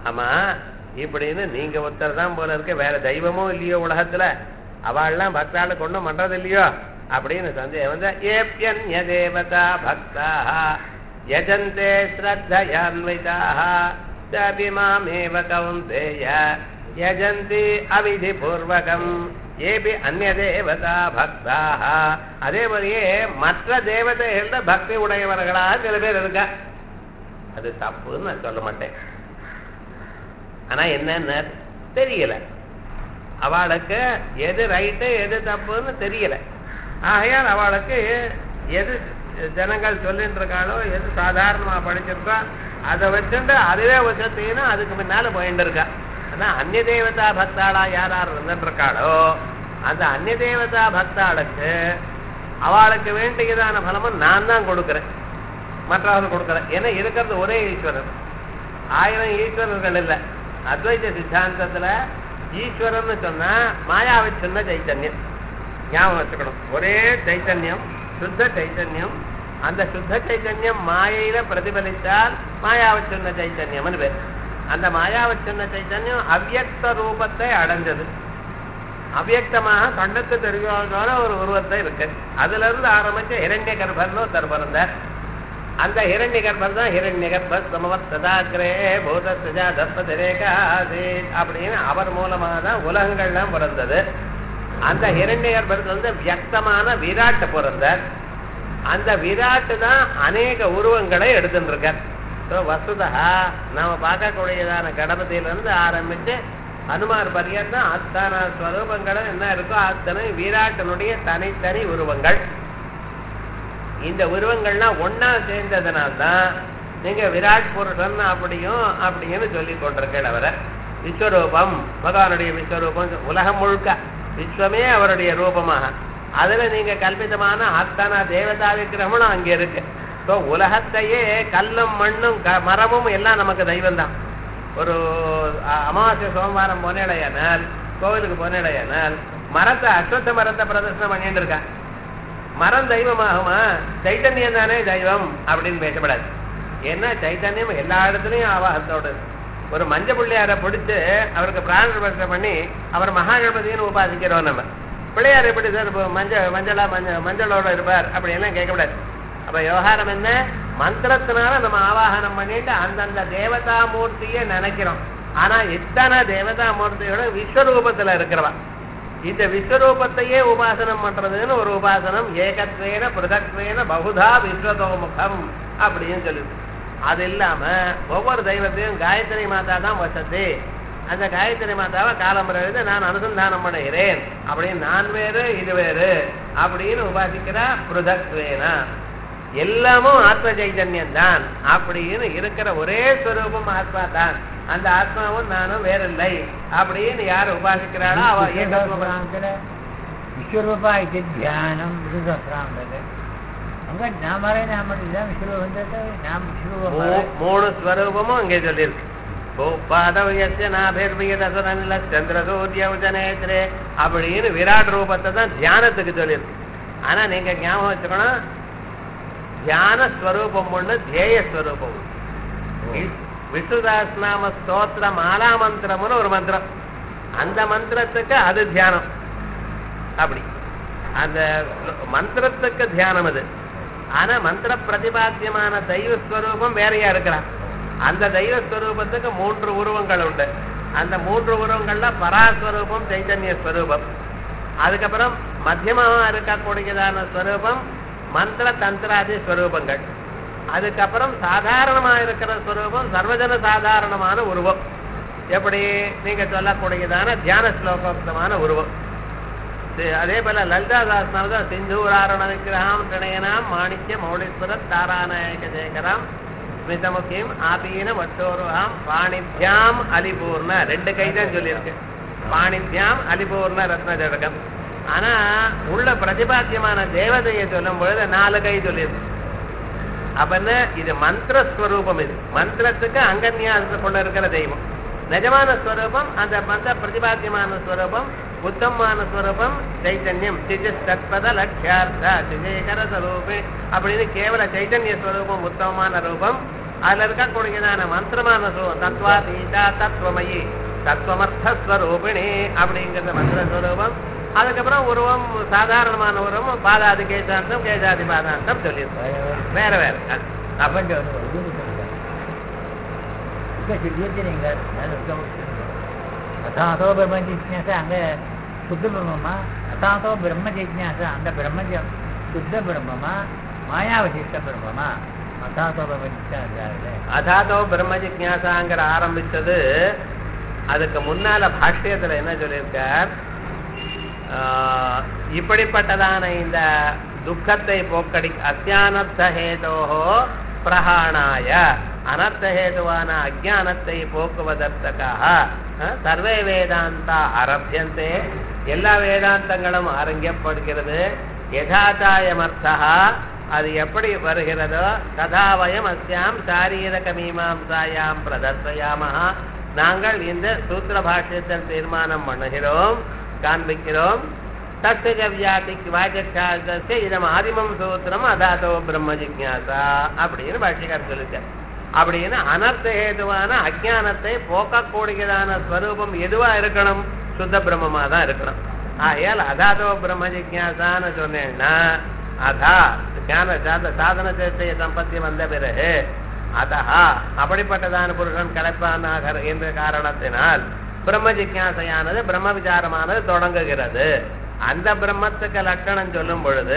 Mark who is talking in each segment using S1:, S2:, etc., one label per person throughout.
S1: ஆமா இப்படின்னு நீங்க ஒருத்தர் தான் போல இருக்க வேற தெய்வமும் இல்லையோ உலகத்துல அவள்லாம் பக்தாளு கொண்டும் பண்றது இல்லையோ அப்படின்னு சந்தேகம் வந்து ஏப்யன்ய தேவதா பக்தா யஜந்தே ஸ்ரத்தயான்விதாக தபிமாமேவ கௌந்தேய யஜந்தி அவிதி பூர்வகம் ஏபி அந்நிய தேவதா பக்தாக அதே மாதிரியே மற்ற தேவதைகள்ல பக்தி உடையவர்களாக சில பேர் இருக்கா அது தப்புன்னு நான் சொல்ல மாட்டேன் ஆனா என்னன்னு தெரியல அவளுக்கு எது ரைட்டு எது தப்புன்னு தெரியல ஆகையால் அவளுக்கு எது ஜனங்கள் சொல்லிட்டு இருக்காளோ எது சாதாரணமா படிச்சிருக்கோ அதை வச்சுட்டு அதுவே வச்சத்தீங்கன்னா அதுக்கு முன்னால போயிட்டு இருக்கா அதான் அந்நிய தேவதா பக்தாளா யார் யார் இருந்துட்டு இருக்காளோ அந்த அந்நிய தேவதா பக்தாளுக்கு அவளுக்கு வேண்டியதான பலமும் நான் தான் கொடுக்குறேன் மற்றவர்கள் கொடுக்குறேன் ஏன்னா இருக்கிறது ஒரே ஈஸ்வரன் ஆயிரம் ஈஸ்வரர்கள் இல்லை அத்வைத சித்தாந்தத்துல ஈஸ்வரன் சொன்னா மாயாவை சொன்ன சைத்தன்யம் ஞாபகம் வச்சுக்கணும் ஒரே சைத்தன்யம் சுத்த சைத்தன்யம் அந்த சுத்த சைத்தன்யம் மாயையில பிரதிபலித்தால் மாயாவை சொன்ன சைத்தன்யம்னு பேர் அந்த மாயாவை சொன்ன சைத்தன்யம் அவ்யக்த ரூபத்தை அடைஞ்சது அவ்யக்தமாக கண்ணுக்கு தெரியாத ஒரு உருவத்தை இருக்கு அதுல இருந்து ஆரம்பிச்ச இரண்ய கர்ப்பர்னு ஒருத்தர் பிறந்தார் அந்த ஹிரண்ய கர்ப்பர் தான் ஹிரண்ய கர்ப்பர் சமவத் சதாகிரே பூத சஜா தர்ப்பதிரேகாசி அப்படின்னு அவர் மூலமாக தான் உலகங்கள்லாம் பிறந்தது அந்த ஹிரண்ய கர்ப்பர் வந்து வியக்தமான விராட்டு பிறந்தார் அந்த விராட்டு தான் அநேக உருவங்களை எடுத்துட்டு இருக்கார் ஸோ வசுதா நாம பார்க்கக்கூடியதான கணபதியிலிருந்து ஆரம்பிச்சு ஹனுமார் பரியந்தம் அத்தனை ஸ்வரூபங்களும் என்ன இருக்கோ அத்தனை விராட்டனுடைய தனித்தனி உருவங்கள் இந்த உருவங்கள்லாம் ஒன்னா சேர்ந்ததுனால்தான் நீங்க விராட் புருஷன் அப்படியும் அப்படின்னு சொல்லி கொண்டிருக்கேன் அவரை விஸ்வரூபம் பகவானுடைய விஸ்வரூபம் உலகம் முழுக்க விஸ்வமே அவருடைய ரூபமாக அதுல நீங்க கல்பிதமான அத்தனை தேவதா விக்கிரகமும் அங்க இருக்கு ஸோ உலகத்தையே கல்லும் மண்ணும் க- மரமும் எல்லாம் நமக்கு தெய்வம் தான் ஒரு அ- அமாவாசை சோமவாரம் போனேடையானால் கோவிலுக்கு போனேடையானால் மரத்தை அஸ்வத்த மரத்தை பிரதர்சனம் பண்ணிட்டு இருக்கான் மரம் தெய்வமாகுமா சைத்தன்யம் தானே தெய்வம் அப்படின்னு பேசப்படாது ஏன்னா சைத்தன்யம் எல்லா இடத்துலயும் ஆவாகத்தோடு இருக்கு. ஒரு மஞ்ச பிள்ளையாரை பிடிச்சு அவருக்கு பிராண பிரதிஷ்டை பண்ணி அவர் மகாகணபதினு உபாசிக்கிறோம் நம்ம பிள்ளையார் எப்படி சார் இப்போ மஞ்சள் மஞ்சளா மஞ்சள் மஞ்சளோட இருப்பார் அப்படி எல்லாம் கேட்கக்கூடாது அப்ப விவகாரம் என்ன மந்திரத்தினால நம்ம ஆவாகனம் பண்ணிட்டு அந்தந்த தேவதா மூர்த்தியை நினைக்கிறோம் ஆனா இத்தனை தேவதா மூர்த்தியோட விஸ்வரூபத்துல இருக்கிறவா இந்த விஸ்வரூபத்தையே உபாசனம் பண்றதுன்னு ஒரு உபாசனம் ஏகத்வேன பிரதக்வேன பகுதா விஸ்வதோமுகம் அப்படின்னு சொல்லுது அது இல்லாம ஒவ்வொரு தெய்வத்தையும் காயத்ரி மாதா தான் வசதி அந்த காயத்ரி மாதாவை காலம்பரம் எழுதி நான் அனுசந்தானம் பண்ணுகிறேன் அப்படின்னு நான் வேறு இது வேறு அப்படின்னு உபாசிக்கிறா பிருதக்வேனா எல்லாமும் ஆத்ம சைதன்யம் தான் அப்படின்னு இருக்கிற ஒரே ஸ்வரூபம் ஆத்மா தான் அந்த ஆத்மாவும் நானும் வேறில்லை அப்படின்னு யார் உபாசிக்கிறாளோ அவ ஏகத்துவ
S2: ವಿಶ್ವರೂಪ ಇತಿ ಧ್ಯಾನಂ ಋತುಸಹಸ್ರಾಂಗದ ಹಂಗ ನಾಮರೇ ನಾಮಡಿದ ವಿಶ್ವರೂಪ ಬಂದದ ನಾಮ ವಿಶ್ವರೂಪ
S1: மூ- மூணு ஸ்வரூபமும் அங்கே சொல்லியிருக்கு பாதவியஸ்ய நாபிர்வியதசனல்ல சந்திரசூரியவுஜனேத்ரே அப்படின்னு விராட் ரூபத்தை தான் தியானத்துக்கு சொல்லியிருக்கு ஆனா நீங்க ஞாபகம் வச்சுக்கணும் தியான ஸ்வரூபம் ஒண்ணு தியேய ஸ்வரூபம் ஒண்ணு. விஷ்ணுதாஸ்நாம ஸ்தோத்திர மாலா மந்திரம்னு ஒரு மந்திரம் அந்த மந்திரத்துக்கு அது தியானம் அப்படி அந்த மந்திரத்துக்கு தியானம் அது ஆனா மந்திர பிரதிபாத்தியமான தெய்வ ஸ்வரூபம் வேறையா இருக்கிறான் அந்த தெய்வ ஸ்வரூபத்துக்கு மூன்று உருவங்கள் உண்டு அந்த மூன்று உருவங்கள்ல பராஸ்வரூபம் சைத்தன்ய ஸ்வரூபம் அதுக்கப்புறம் மத்தியமாக இருக்கக்கூடியதான ஸ்வரூபம் மந்திர தந்திராதி ஸ்வரூபங்கள் அதுக்கப்புறம் சாதாரணமா இருக்கிற ஸ்வரூபம் சர்வஜன சாதாரணமான உருவம் எப்படி நீங்க சொல்லக்கூடியதான தியான ஸ்லோகோக்தமான உருவம் இது- அதே போல லலிதா தாஸ்னால்தான் சிந்தூராரண விக்கிரகாம் திரணயனாம் மாணிக்ய மௌலீஸ்வர தாராநாயக சேகராம் ஸ்மிதமுகிம் ஆபீன வட்டோருகாம் பாணித்யாம் அலிபூர்ண ரெண்டு கை தான் சொல்லியிருக்கு பாணித்யாம் அலிபூர்ண ரத்ன ஜடகம் ஆனா உள்ள பிரதிபாத்தியமான தேவதையை சொல்லும் பொழுது நாலு கை சொல்லியிருக்கு அப்ப என்ன இது மந்திர ஸ்வரூபம் இது மந்திரத்துக்கு அங்கன்யாசத்தை கொண்டு இருக்கிற தெய்வம் நிஜமான ஸ்வரூபம் அந்த மந்திர பிரதிபாத்தியமான ஸ்வரூபம் உத்தமமான ஸ்வரூபம் சைத்தன்யம் சிஜஸ் தத்பத லட்சியார்த்த சிஜேகர ஸ்வரூபே அப்படின்னு கேவல சைத்தன்ய ஸ்வரூபம் உத்தமமான ரூபம் அதுல இருக்கக்கூடியதான மந்திரமான ஸ்வரூபம் தத்வா தீதா தத்துவமயி தத்துவமர்த்தஸ்வரூபிணி அப்படிங்கிற மந்திர ஸ்வரூபம் அதுக்கப்புறம் உருவம் சாதாரணமான உருவம் பாதாதி கேசாந்தம் கேசாதி பாதாந்தம் சொல்லியிருக்கோம் வேற வேற அஹ், அப்ப
S2: பிரபஞ்சம் வந்து ஒரு இது சொல்லுங்க இங்க சித்தியத்தை நீங்க அதாதோ பிரம்ம ஜிஜ்ஞாச அங்க சுத்த பிரம்மமா அதாதோ பிரம்ம ஜிஜ்ஞாச அந்த பிரம்மஜம் சுத்த பிரம்மமா மாயாவசிஷ்ட பிரம்மமா அதாதோ பிரம்ம ஜிஜ்ஞாசா
S1: அதாதோ பிரம்ம ஜிக்ஞாசாங்கிற ஆரம்பிச்சது அதுக்கு முன்னால பாஷ்யத்துல என்ன சொல்லியிருக்கார் ஆஹ், இப்படிப்பட்டதான இந்த துக்கத்தை போக்கடி அத்தியானர்த்த ஹேதோஹோ பிரஹாணாய அனர்த்த ஹேதுவான அஜானத்தை போக்குவதற்காக அஹ், சர்வே வேதாந்தா ஆரம்பியந்தே எல்லா வேதாந்தங்களும் ஆரம்பிக்கப்படுகிறது யதாச்சாயமர்த்தா அது எப்படி வருகிறதோ ததா வயம் அஸ்யாம் சாரீரக மீமாம்சாயாம் பிரதர்சயாமஹ நாங்கள் இந்த சூத்திர பாஷ்யத்தில் தீர்மானம் பண்ணுகிறோம் காண்பிக்கிறோம் தத்துக வியாதி வாக்கிய இதம் ஆதிமம் சூத்திரம் அதாதோ பிரம்ம ஜிக்ஞாசா அப்படின்னு பாஷ்யக்கார் சொல்லிருக்கார் அப்படின்னு அனர்த்த ஹேதுவான அஜானத்தை போக்கக்கூடியதான ஸ்வரூபம் எதுவா இருக்கணும் சுத்த பிரம்மமா தான் இருக்கணும் ஆகையால் அதாதோ பிரம்ம ஜிக்ஞாசான்னு சொன்னேன்னா அதா ஞான சாத சாதன சேஷ்டைய சம்பத்தி வந்த பிறகு அதா அப்படிப்பட்டதான புருஷன் கலைப்பானாக என்ற காரணத்தினால் பிரம்ம ஜிக்ஞாசையானது பிரம்ம விசாரமானது தொடங்குகிறது அந்த பிரம்மத்துக்கு லட்சணம் சொல்லும் பொழுது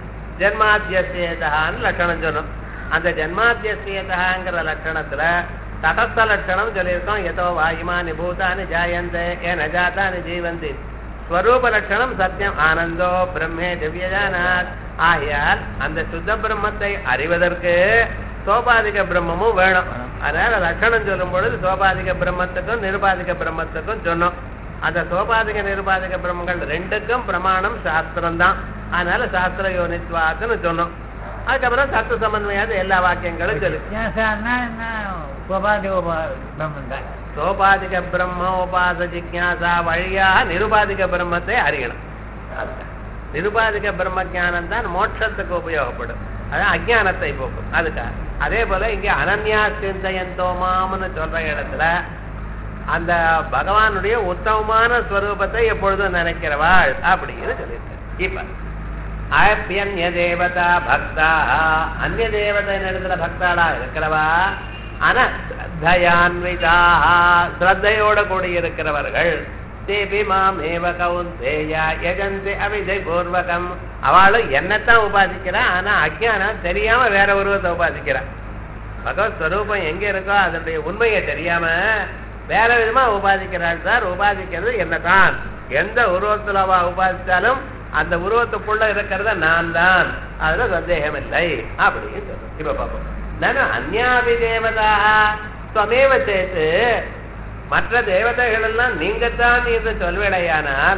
S1: ஜென்மாத்தியசேதான்னு லட்சணம் சொல்லும் அந்த ஜென்மாத்தியசேதாங்கிற லட்சணத்துல தடஸ்த லட்சணம் சொல்லியிருக்கோம் எதோ வாயுமானி பூதானி ஜாயந்தே ஏன ஜாதானி ஜீவந்தி ஸ்வரூப லட்சணம் சத்தியம் ஆனந்தோ பிரம்மே திவ்யஜானாத் ஆகையால் அந்த சுத்த பிரம்மத்தை அறிவதற்கு சோபாதிக பிரம்மமும் வேணும் அதனால லட்சணம் சொல்லும் பொழுது சோபாதிக பிரம்மத்துக்கும் நிருபாதிக பிரம்மத்துக்கும் சொன்னோம் அந்த சோபாதிக நிருபாதிக பிரம்மங்கள் ரெண்டுக்கும் பிரமாணம் சாஸ்திரம் தான் அதனால சாஸ்திர யோனித்வாத்துன்னு சொன்னோம் அதுக்கப்புறம் சத்து சம்பந்தமையாத எல்லா வாக்கியங்களும் சொல்லு
S2: ஜிஜ்ஞாசான்னா என்ன உபாதி உபா பிரம்மன் தான்
S1: சோபாதிக பிரம்ம உபாச ஜிக்ஞாசா வழியாக நிருபாதிக பிரம்மத்தை அறியணும் அதுதான். நிருபாதிக பிரம்ம ஞானம் தான் மோட்சத்துக்கு உபயோகப்படும் அதான் அஜானத்தை போக்கும் அதுக்காக அதே போல இங்க அனன்யா சிந்தையந்தோமாம்னு சொல்ற இடத்துல அந்த பகவானுடைய உத்தமமான ஸ்வரூபத்தை எப்பொழுதும் நினைக்கிறவாள் அப்படின்னு சொல்லியிருக்க இப்ப ஆப்பியன்ய தேவதா பக்தா அந்நிய தேவதை இடத்துல பக்தாளா இருக்கிறவா ஆனா ஸ்ரத்தையான்விதா ஸ்ரத்தையோட கூடி இருக்கிறவர்கள் தேபி மாம் ஏவ கவுந்தேயா யஜந்தி அவிதை பூர்வகம் அவளும் என்னத்தான் உபாசிக்கிறா ஆனா அஜ்ஞானம் தெரியாம வேற உருவத்தை உபாசிக்கிறா பகவத் ஸ்வரூபம் எங்க இருக்கோ அதனுடைய உண்மையை தெரியாம வேற விதமா உபாதிக்கிறாள் சார் உபாதிக்கிறது என்னதான் எந்த உருவத்துல அவ உபாதிச்சாலும் அந்த உருவத்துக்குள்ள இருக்கிறத நான் தான் அதுல சந்தேகம் இல்லை அப்படின்னு சொல்றோம் இப்ப பார்ப்போம் நான் அந்யாபி தேவதா துவமேவ சேர்த்து மற்ற தேவதைகள் எல்லாம் நீங்கத்தான் என்று சொல்வேடையானால்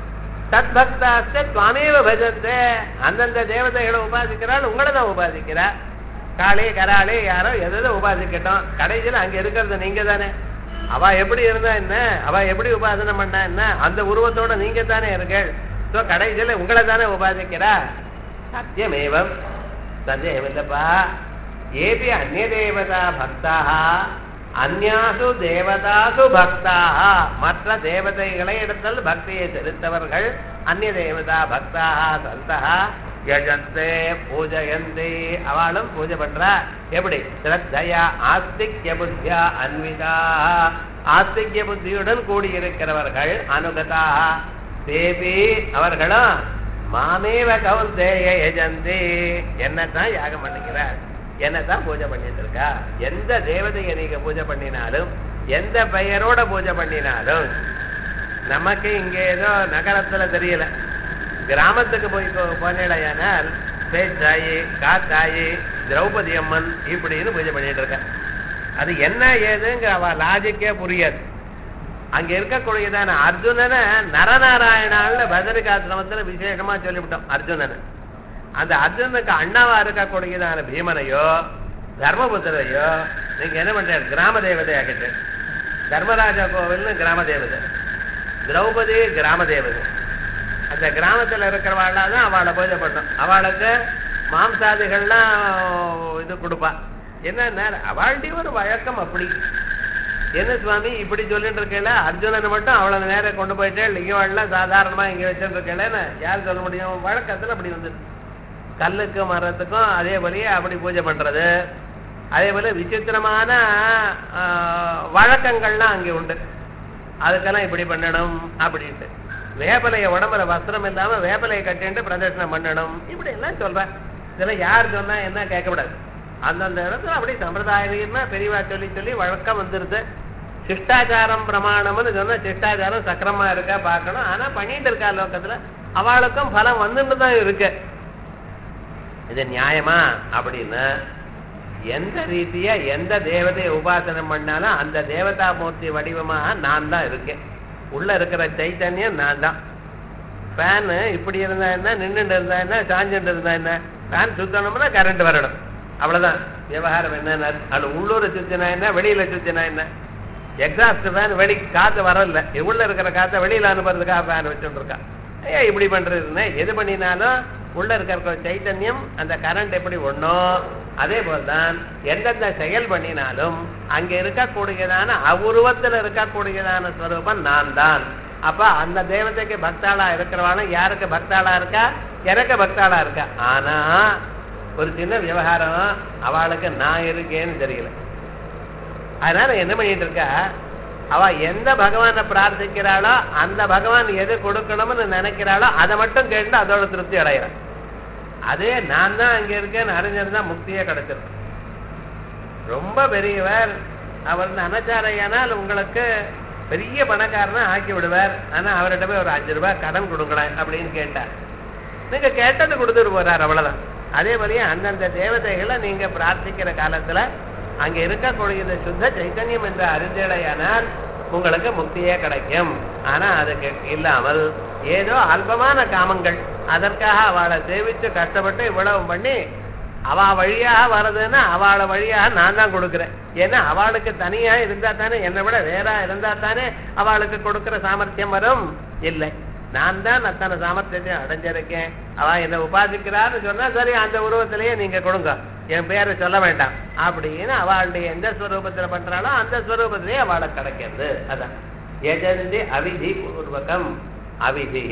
S1: தத்பக்தாஸ்த துவமேவ பஜந்தே அந்தந்த தேவதைகளை உபாசிக்கிறாள் உங்களை தான் உபாசிக்கிறார் காளி கராளி யாரோ எதோ உபாசிக்கட்டும் கடைசியில் அங்க இருக்கிறது நீங்க தானே அவ எப்படி இருந்தா என்ன அவ எப்படி உபாசனை பண்ணா என்ன அந்த உருவத்தோட நீங்க தானே இருக்கள் சோ கடைசியில உங்களை தானே உபாசிக்கிறா சத்தியமேவம் சந்தேகம் இல்லப்பா ஏபி அந்நிய தேவதா பக்தாக அந்யாசு தேவதாசு பக்தாக மற்ற தேவதைகளை இடத்தில் பக்தியை செலுத்தவர்கள் அந்நிய தேவதா பக்தாக சந்தா யஜந்தே பூஜயந்தி அவளும் பூஜை பண்றா எப்படி ஸ்ரத்தையா ஆஸ்திக்ய புத்தியா அன்விதா ஆஸ்திக்ய புத்தியுடன் கூடியிருக்கிறவர்கள் அனுகதா தேவி அவர்களும் மாமேவ கவுந்தேய யஜந்தி என்னத்தான் யாகம் பண்ணுகிறார் என்னத்தான் பூஜை பண்ணிட்டு இருக்கா எந்த தேவதையை நீங்க பூஜை பண்ணினாலும் எந்த பெயரோட பூஜை பண்ணினாலும் நமக்கு இங்க ஏதோ நகரத்துல தெரியல கிராமத்துக்கு போய் போனேடையானால் பேச்சாயி காத்தாயி திரௌபதி அம்மன் இப்படின்னு பூஜை பண்ணிட்டு இருக்க அது என்ன ஏதுங்கிற அவ லாஜிக்கே புரியாது அங்க இருக்கக்கூடியதான அர்ஜுனனை நரநாராயணான்னு பதரிகாசிரமத்துல விசேஷமா சொல்லிவிட்டோம் அர்ஜுனனை அந்த அர்ஜுனனுக்கு அண்ணாவா இருக்கக்கூடியதான பீமனையோ தர்மபுத்திரையோ நீங்க என்ன பண்ற கிராம தேவதை ஆகிட்டு தர்மராஜா கோவில்னு கிராம தேவதை திரௌபதி கிராம தேவதை அந்த கிராமத்துல இருக்கிறவாளா தான் அவளை பூஜை பண்ணும் அவளுக்கு மாம்சாதிகள்லாம் இது கொடுப்பா என்ன அவளுடைய ஒரு வழக்கம் அப்படி என்ன சுவாமி இப்படி சொல்லிட்டு இருக்கல அர்ஜுனனை மட்டும் அவ்வளவு நேரம் கொண்டு போயிட்டே லிங்கவாள்லாம் சாதாரணமா இங்க வச்சுட்டு இருக்கலன்னு யார் சொல்ல முடியும் வழக்கத்துல அப்படி வந்து கல்லுக்கும் மரத்துக்கும் அதே போலயே அப்படி பூஜை பண்றது அதே போல விசித்திரமான ஆஹ், வழக்கங்கள்லாம் அங்கே உண்டு அதுக்கெல்லாம் இப்படி பண்ணணும் அப்படின்ட்டு வேப்பலைய உடம்புல வஸ்திரம் இல்லாம வேப்பலையை கட்டிட்டு பிரதர்ஷனம் பண்ணணும் இப்படி எல்லாம் சொல்றேன் இதெல்லாம் யார் சொன்னா என்ன கேட்கக்கூடாது அந்தந்த இடத்துல அப்படி சம்பிரதாயம்னா பெரியவா சொல்லி சொல்லி வழக்கம் வந்துருது சிஷ்டாச்சாரம் பிரமாணம்னு சொன்னா சிஷ்டாச்சாரம் சக்கரமா இருக்கா பார்க்கணும் ஆனா பண்ணிட்டு இருக்கா லோக்கத்துல அவளுக்கும் பலம் வந்துட்டு தான் இருக்கு இது நியாயமா அப்படின்னு எந்த ரீதியா எந்த தேவதையை உபாசனம் பண்ணாலும் அந்த தேவதா மூர்த்தி வடிவமாக நான் தான் இருக்கேன் உள்ள இருக்கிற சைத்தன்யம் நான் தான் ஃபேனு இப்படி இருந்தா என்ன நின்றுட்டு இருந்தா என்ன சாஞ்சுட்டு இருந்தா என்ன ஃபேன் சுத்தணும்னா கரண்ட் வரணும் அவ்வளவுதான் விவகாரம் என்ன அது உள்ளூர சுத்தினா என்ன வெளியில சுத்தினா என்ன எக்ஸாஸ்ட் ஃபேன் வெளி காத்து வரல உள்ள இருக்கிற காத்தை வெளியில அனுப்புறதுக்காக ஃபேன் வச்சுட்டு இருக்கா ஏன் இப்படி பண்றதுன்னு எது பண்ணினாலும் உள்ள இருக்கிற சைத்தன்யம் அந்த கரண்ட் எப்படி ஒண்ணோ அதே போல்தான் எந்தெந்த செயல் பண்ணினாலும் அங்க இருக்கக்கூடியதான அவுருவத்துல இருக்கக்கூடியதான ஸ்வரூபம் நான் தான் அப்ப அந்த தேவதைக்கு பக்தாளா இருக்கிறவாளும் யாருக்கு பக்தாளா இருக்கா எனக்கு பக்தாளா இருக்கா ஆனா ஒரு சின்ன விவகாரம் அவளுக்கு நான் இருக்கேன்னு தெரியல அதனால என்ன பண்ணிட்டு இருக்கா அவ எந்த பகவானை பிரார்த்திக்கிறாளோ அந்த பகவான் எது கொடுக்கணும்னு நினைக்கிறாளோ அதை மட்டும் கேட்டு அதோட திருப்தி அடைகிறான் அதே நான் தான் அங்க இருக்கேன்னு அறிஞர் தான் முக்தியே கிடைச்சிருக்கு ரொம்ப பெரியவர் அவர் அனச்சாரையானால் உங்களுக்கு பெரிய பணக்காரனா ஆக்கி விடுவார் ஆனா அவர்கிட்ட போய் ஒரு அஞ்சு ரூபாய் கடன் கொடுங்களேன் அப்படின்னு கேட்டார் நீங்க கேட்டது கொடுத்துட்டு போறார் அவ்வளவுதான் அதே மாதிரியே அந்தந்த தேவதைகளை நீங்க பிரார்த்திக்கிற காலத்துல அங்க இருக்கக்கூடியது சுத்த சைத்தன்யம் என்ற அறிஞ்சடையானால் உங்களுக்கு முக்தியே கிடைக்கும் ஆனா அதுக்கு இல்லாமல் ஏதோ அல்பமான காமங்கள் அதற்காக அவளை சேவிச்சு கஷ்டப்பட்டு இவ்வளவு பண்ணி அவ வழியாக வர்றதுன்னா அவளை வழியாக நான் தான் கொடுக்குறேன் ஏன்னா அவளுக்கு தனியா இருந்தா தானே என்னை விட வேறா இருந்தா தானே அவளுக்கு கொடுக்கிற சாமர்த்தியம் வரும் இல்லை நான் தான் அத்தனை சாமர்த்தியத்தை அடைஞ்சிருக்கேன் அவ என்னை உபாசிக்கிறான்னு சொன்னா சரி அந்த உருவத்திலேயே நீங்க கொடுங்க என் பேரை சொல்ல வேண்டாம் அப்படின்னு அவளுடைய எந்த ஸ்வரூபத்துல பண்றாளோ அந்த ஸ்வரூபத்திலேயே அவளுக்கு கிடைக்கிறது அதான் எஜந்தி அவிதி பூர்வகம் அவிதி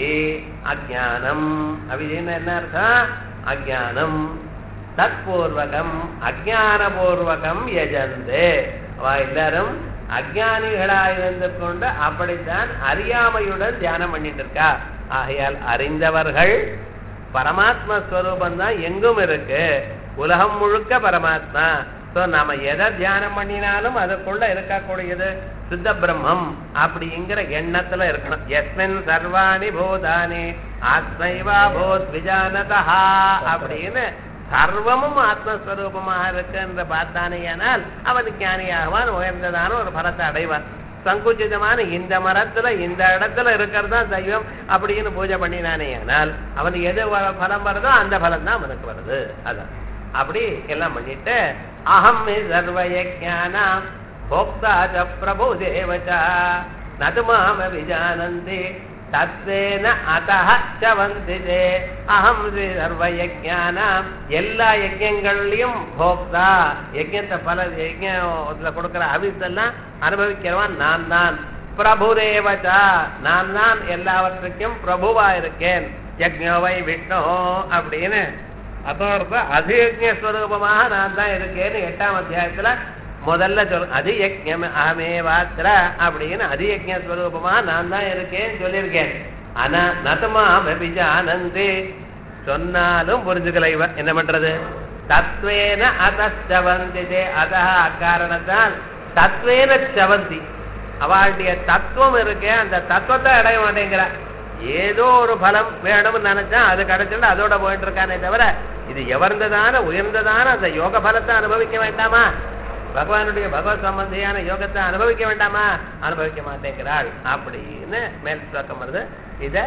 S1: அஜானம் அவிதின்னு என்ன அர்த்தம் அஜானம் தற்பூர்வகம் அஜானபூர்வகம் யஜந்தே அவ எல்லாரும் அஜானிகளாயிருந்து கொண்டு அப்படித்தான் அறியாமையுடன் தியானம் பண்ணிட்டு இருக்கா ஆகையால் அறிந்தவர்கள் பரமாத்மா ஸ்வரூபம் தான் எங்கும் இருக்கு உலகம் முழுக்க பரமாத்மா சோ நாம எதை தியானம் பண்ணினாலும் அதுக்குள்ள இருக்கக்கூடியது சுத்த பிரம்மம் அப்படிங்கிற எண்ணத்துல இருக்கணும் எஸ்மின் சர்வாணி பூதானி ஆத்மைவா போத் விஜானதா அப்படின்னு சர்வமும் ஆத்மஸ்வரூபமாக இருக்குன்ற பார்த்தானேயானால் அவன் ஞானியாகவான் உயர்ந்ததான ஒரு பலத்தை அடைவான் சங்குச்சிதமான இந்த மரத்துல இந்த இடத்துல இருக்கிறது தான் தெய்வம் அப்படின்னு பூஜை பண்ணினானே ஆனால் அவனுக்கு எது வ- பலம் வருதோ அந்த பலம் தான் அவனுக்கு வருது அதான் அப்படி எல்லாம் பண்ணிட்டு அகம் சர்வயஜானாம் போக்தா ச பிரபு தேவச்சா நது மாம விஜானந்தி தத்வேன அதஹ ச வந்திதே அகம் ஸ்ரீ சர்வயஜானாம் எல்லா யஜ்யங்கள்லயும் போக்தா யஜ்யத்தை பல யஜ்யத்துல கொடுக்கிற அவிசெல்லாம் அனுபவிக்கிறவன் நான் தான் பிரபுரேவச்சா நான் தான் எல்லாவற்றுக்கும் பிரபுவா இருக்கேன் யஜ்ஞோவை விஷ்ணு அப்படின்னு அதோட அதியஜஸ்வரூபமாக நான் தான் இருக்கேன்னு எட்டாம் அத்தியாயத்துல முதல்ல சொல் அதியஜம் அகமேவாத்திர அப்படின்னு அதியஜஸ்வரூபமா நான் தான் இருக்கேன்னு சொல்லியிருக்கேன் ஆனா நதமா விஜானந்தி சொன்னாலும் புரிஞ்சுக்கல இவன் என்ன பண்றது தத்வேன அதவந்திதே அத அக்காரணத்தால் தத்வேன சவந்தி அவளுடைய தத்துவம் இருக்கே அந்த தத்துவத்தை அடைய மாட்டேங்கிற ஏதோ ஒரு பலம் வேணும்னு நினைச்சா அது கிடைச்சிட்டு அதோட போயிட்டு இருக்கானே தவிர இது எவர்ந்ததான உயர்ந்ததான அந்த யோக பலத்தை அனுபவிக்க வேண்டாமா பகவானுடைய பகவத் சம்பந்தியான யோகத்தை அனுபவிக்க வேண்டாமா அனுபவிக்க மாட்டேங்கிறாள் அப்படின்னு மேல் ஸ்லோகம் வருது இத